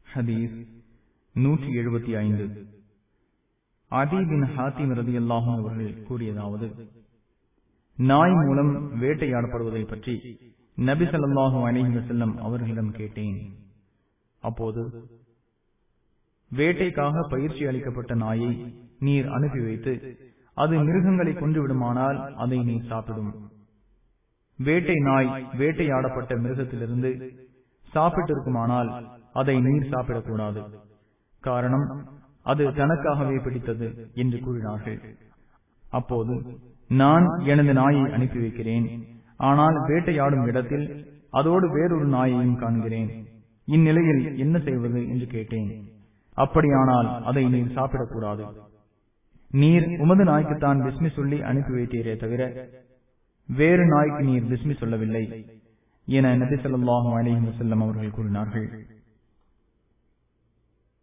ஹதீஸ் நூற்றி எழுபத்தி ஐந்து அதீபின் ஹாத்திம் ரதி அல்லாஹும் அவர்கள் கூறியதாவது நாய் மூலம் வேட்டையாடப்படுவதை பற்றி நபி ஸல்லல்லாஹு அலைஹி வஸல்லம் அவர்களிடம் கேட்டேன் அப்போது வேட்டைக்காக பயிற்சி அளிக்கப்பட்ட நாயை நீர் அனுப்பி வைத்து அது மிருகங்களை கொண்டு விடுமானால் அதை நீர் சாப்பிடும் வேட்டை நாய் வேட்டையாடப்பட்ட மிருகத்திலிருந்து சாப்பிட்டிருக்குமானால் அதை நீர் சாப்பிடக்கூடாது காரணம் அது தனக்காகவே பிடித்தது என்று கூறினார்கள் அப்போது நான் எனது நாயை அனுப்பி வைக்கிறேன் ஆனால் வேட்டையாடும் இடத்தில் அதோடு வேறொரு நாயையும் காண்கிறேன் இந்நிலையில் என்ன செய்வது என்று கேட்டேன் அப்படியானால் அதை நீர் சாப்பிடக்கூடாது நீர் உமது நாய்க்குத்தான் பிஸ்மி சொல்லி அனுப்பி வைத்தீரே தவிர வேறு நாய்க்கு நீர் பிஸ்மி சொல்லவில்லை என நபி ஸல்லல்லாஹு அலைஹி வஸல்லம் அவர்கள் கூறினார்கள்